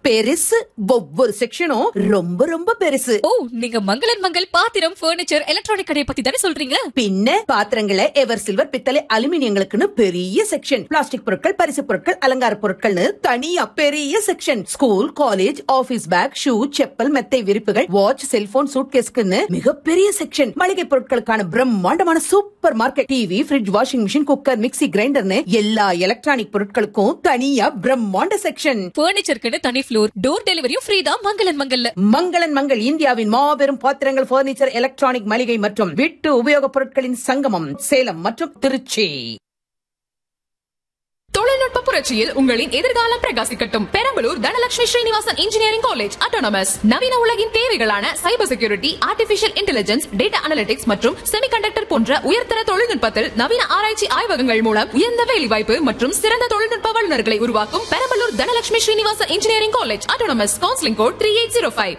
பெருசு ஒவ்வொரு செக்ஷனும் ரொம்ப ரொம்ப பெருசு ஓ நீங்க மங்களன் மங்கள் பாத்திரம் ஃபர்னிச்சர் எலக்ட்ரானிக் கடையை பத்தி தானே சொல்றீங்க பின்ன பாத்திரங்களை எவர் சில்வர் பித்தளை அலுமினியங்களுக்குன்னு பெரிய செக்ஷன் பிளாஸ்டிக் பொருட்கள் பரிசு பொருட்கள் அலங்கார பொருட்கள்னு தனியா பெரிய section school college office bag shoe chappal மெத்தை விரிப்புகள் வாட்ச் செல்போன் சூட்கேஸ்க்குன்னு மிகப்பெரிய செக்ஷன் மளிகை பொருட்களுக்கான பிரம்மாண்டமான super market TV fridge washing machine cooker mixie கிரைண்டர்னு எல்லா எலக்ட்ரானிக் பொருட்களுக்கும் தனியா பிரம்மாண்ட செக்ஷன் ஃபர்னிச்சருக்குன்னு தனி ஃப்ளோர் டோர் டெலிவரியும் ஃப்ரீ தான் மங்களன் மங்கல்ல மங்களன் மங்கள் இந்தியாவின் மாபெரும் பாத்திரங்கள் பர்னிச்சர் எலக்ட்ரானிக் மளிகை மற்றும் வீட்டு உபயோகப் பொருட்களின் சங்கமம் சேலம் மற்றும் திருச்சி தொழில்நுட்ப புரட்சியில் உங்களின் எதிர்காலம் பிரகாசிக்கட்டும் Perambalur Dhanalakshmi Srinivasan engineering college autonomous நவீன உலகின் தேவைகளான cyber security artificial intelligence data analytics மற்றும் செமிகண்டக்டர் போன்ற உயர்தர தொழில்நுட்பத்தில் நவீன ஆராய்ச்சி ஆய்வகங்கள் மூலம் உயர்ந்த வேலைவாய்ப்பு மற்றும் சிறந்த தொழில்நுட்ப வல்லுநர்களை உருவாக்கும் Perambalur Dhanalakshmi Srinivasan engineering college autonomous counselling code three eight zero five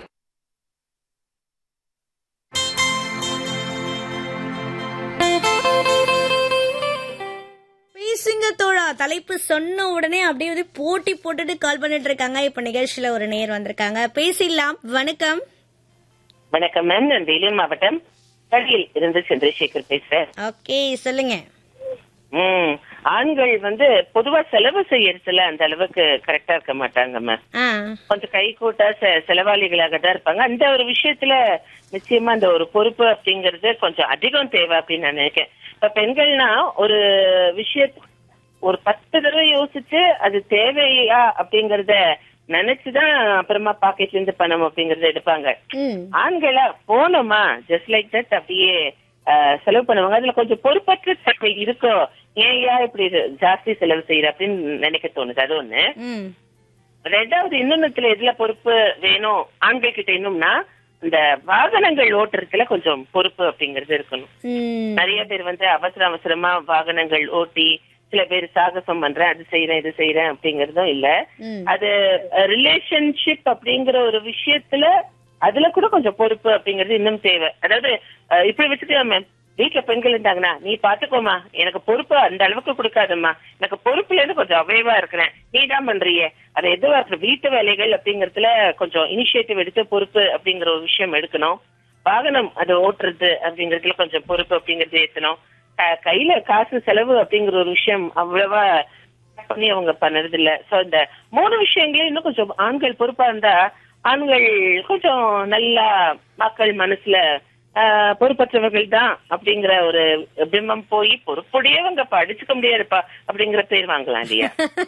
பேசுங்க தோழா தலைப்பு சொன்ன உடனே அப்படியே வந்து போட்டி போட்டுட்டு கால் பண்ணிட்டு இருக்காங்க இப்ப நிகழ்ச்சியில ஒரு நேர் வந்திருக்காங்க பேசிடலாம் வணக்கம் வணக்கம் மேம் நான் வேலூர் மாவட்டம் கடியில் இருந்து சந்திரசேகர் பேசுறேன் ஓகே சொல்லுங்க ம் ஆண்கள் வந்து பொதுவா செலவு செய்யறதுல அந்த அளவுக்கு கரெக்டா இருக்க மாட்டாங்க மேம் ஆ கொஞ்சம் கை கூட்டா செ- செலவாளிகளாக தான் இருப்பாங்க அந்த ஒரு விஷயத்துல நிச்சயமா அந்த ஒரு பொறுப்பு அப்படிங்கறது கொஞ்சம் அதிகம் தேவை அப்படின்னு நான் நினைக்கிறேன் இப்ப பெண்கள்னா ஒரு விஷயத்த ஒரு பத்து தடவை யோசிச்சு அது தேவையா அப்படிங்கறத நினைச்சுதான் அப்புறமா பாக்கெட்ல இருந்து பணம் அப்படிங்கறத எடுப்பாங்க ம் ஆண்களா போனோமா ஜஸ்ட் லைக் தட் அப்படியே அஹ், செலவு பண்ணுவாங்க அதுல கொஞ்சம் பொறுப்பற்ற தன்மை இருக்கோ ஏன்யா இப்படி இது ஜாஸ்தி செலவு செய்யற அப்படின்னு நினைக்க தோணுது அது ஒண்ணு ம் ரெண்டாவது இன்னொன்னுத்துல எதுல பொறுப்பு வேணும் ஆண்கள் கிட்ட இன்னும்னா இந்த வாகனங்கள் ஓட்டுறதுல கொஞ்சம் பொறுப்பு அப்படிங்கறது இருக்கணும் ம் நிறைய பேர் வந்து அவசர அவசரமா வாகனங்கள் ஓட்டி சில பேர் சாகசம் பண்றேன் அது செய்யறேன் இது செய்யறேன் அப்படிங்கறதும் இல்ல ம். அது ரிலேஷன்ஷிப் அப்படிங்கிற ஒரு விஷயத்துல அதுல கூட கொஞ்சம் பொறுப்பு அப்படிங்கிறது இன்னும் தேவை அதாவது அஹ், இப்படி வச்சுக்கலாம் மேம் வீட்டுல பெண்கள் இருந்தாங்கன்னா நீ பாத்துக்கோமா எனக்கு பொறுப்பு அந்த அளவுக்கு கொடுக்காதம்மா எனக்கு பொறுப்புல இருந்து கொஞ்சம் அவைவா இருக்கிறேன் நீ தான் பண்றியே அது எதுவா இருக்கு வீட்டு வேலைகள் அப்படிங்கறதுல கொஞ்சம் இனிஷியேட்டிவ் எடுத்து பொறுப்பு அப்படிங்கிற ஒரு விஷயம் எடுக்கணும் வாகனம் அது ஓட்டுறது அப்படிங்கறதுல கொஞ்சம் பொறுப்பு அப்படிங்கறது ஏத்தணும் க- கையில காசு செலவு அப்படிங்கிற ஒரு விஷயம் அவ்வளவா பண்ணி அவங்க பண்ணறது இல்ல சோ இந்த மூணு விஷயங்களையும் இன்னும் கொஞ்சம் ஆண்கள் பொறுப்பா இருந்தா ஆண்கள் கொஞ்சம் நல்லா மக்கள் மனசுல ஆஹ், பொறுப்பற்றவர்கள் தான் அப்படிங்கிற ஒரு பிம்பம் போய் பொறுப்புடையவங்க படிச்சுக்க முடியாதுப்பா அப்படிங்கிற பேர் வாங்கலாம் இல்லையா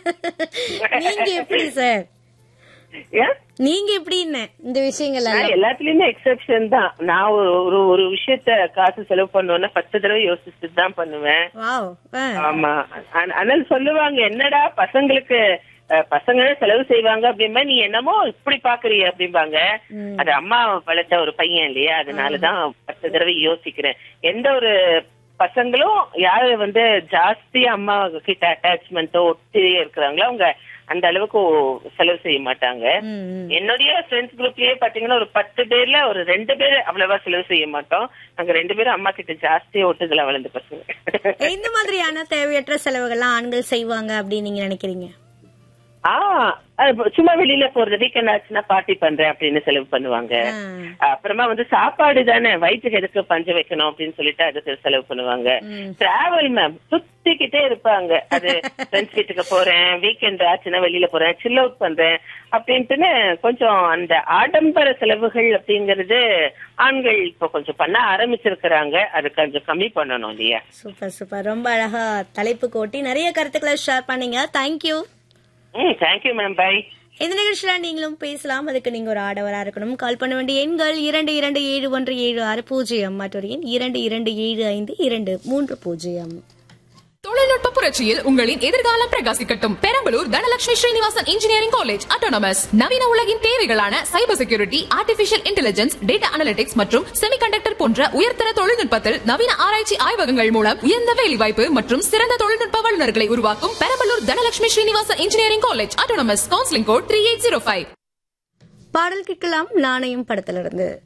நீங்க எப்படி சார் ஏன்? நீங்க எப்படின்னு இந்த விஷயங்கள் நான் எல்லாம் எல்லாத்துலயுமே எக்ஸெப்ஷன் தான் நான் ஒரு ஒரு ஒரு விஷயத்த காசு செலவு பண்ணுவேன்னா பத்து தடவை யோசிச்சுட்டு தான் பண்ணுவேன் வாவ் ஆ. ஆமா ஆன- ஆனால் சொல்லுவாங்க என்னடா பசங்களுக்கு அஹ், பசங்க செலவு செய்வாங்க அப்படிம்பா நீ என்னமோ இப்படி பாக்குறிய அப்படிம்பாங்க அது அம்மா வளர்த்த ஒரு பையன் இல்லையா அதனாலதான் பத்து தடவை யோசிக்கிறேன் எந்த ஒரு பசங்களும் யாரு வந்து ஜாஸ்தியா அம்மா கிட்ட அட்டாச்மெண்ட்டோ ஒட்டியே இருக்கிறாங்களோ அவங்க அந்த அளவுக்கு செலவு செய்ய மாட்டாங்க ம், ம். என்னுடைய ஃப்ரெண்ட்ஸ் குரூப்லயே பாத்தீங்கன்னா ஒரு பத்து பேர்ல ஒரு ரெண்டு பேர் அவ்வளவா செலவு செய்ய மாட்டோம் நாங்க ரெண்டு பேரும் அம்மா கிட்ட ஜாஸ்தியா ஒட்டுதலா வளர்ந்த பசங்க எந்த மாதிரியான தேவையற்ற செலவுகள்லாம் ஆண்கள் செய்வாங்க அப்படின்னு நீங்க நினைக்கிறீங்க ஆ அது இப்ப சும்மா வெளியில போறது வீக்கெண்ட் ஆச்சுன்னா பார்ட்டி பண்றேன் அப்படின்னு செலவு பண்ணுவாங்க ஆ. அப்புறமா வந்து சாப்பாடு தானே வயிற்றுக்கு எதுக்கு பஞ்ச வைக்கணும் அப்படின்னு சொல்லிட்டு அதுக்கு செலவு பண்ணுவாங்க டிராவல் மேம் சுத்திக்கிட்டே இருப்பாங்க அது ஃப்ரெண்ட்ஸ் வீட்டுக்கு போறேன் வீக்கெண்ட் ஆச்சுன்னா வெளியில போறேன் சில் அவுட் பண்றேன் அப்படின்ட்டுன்னு கொஞ்சம் அந்த ஆடம்பர செலவுகள் அப்படிங்கறது ஆண்கள் இப்போ கொஞ்சம் பண்ண ஆரம்பிச்சிருக்கிறாங்க அது கொஞ்சம் கம்மி பண்ணணும் இல்லையா சூப்பர் சூப்பர் ரொம்ப அழகா தலைப்பு கோட்டி நிறைய கருத்துக்களை ஷேர் பண்ணீங்க தேங்க்யூ ம் தேங்க்யூ மேம் பை இந்த நிகழ்ச்சியில நீங்களும் பேசலாம் அதுக்கு நீங்க ஒரு ஆடவரா இருக்கணும் கால் பண்ண வேண்டிய எண்கள் இரண்டு இரண்டு ஏழு ஒன்று ஏழு ஆறு பூஜ்ஜியம் மற்றொரு எண் இரண்டு இரண்டு ஏழு ஐந்து இரண்டு மூன்று பூஜ்ஜியம் தொழில்நுட்ப புரட்சியில் உங்களின் எதிர்காலம் பிரகாசிக்கட்டும் Perambalur Dhanalakshmi Srinivasan engineering college autonomous நவீன உலகின் தேவைகளான cyber security artificial intelligence data analytics மற்றும் செமிகண்டக்டர் போன்ற உயர்தர தொழில்நுட்பத்தில் நவீன ஆராய்ச்சி ஆய்வகங்கள் மூலம் உயர்ந்த வேலைவாய்ப்பு மற்றும் சிறந்த தொழில்நுட்ப வல்லுநர்களை உருவாக்கும் Perambalur Dhanalakshmi Srinivasan engineering college autonomous counselling code three eight zero five பாடல் கேட்கலாம் நாணயம் படத்திலிருந்து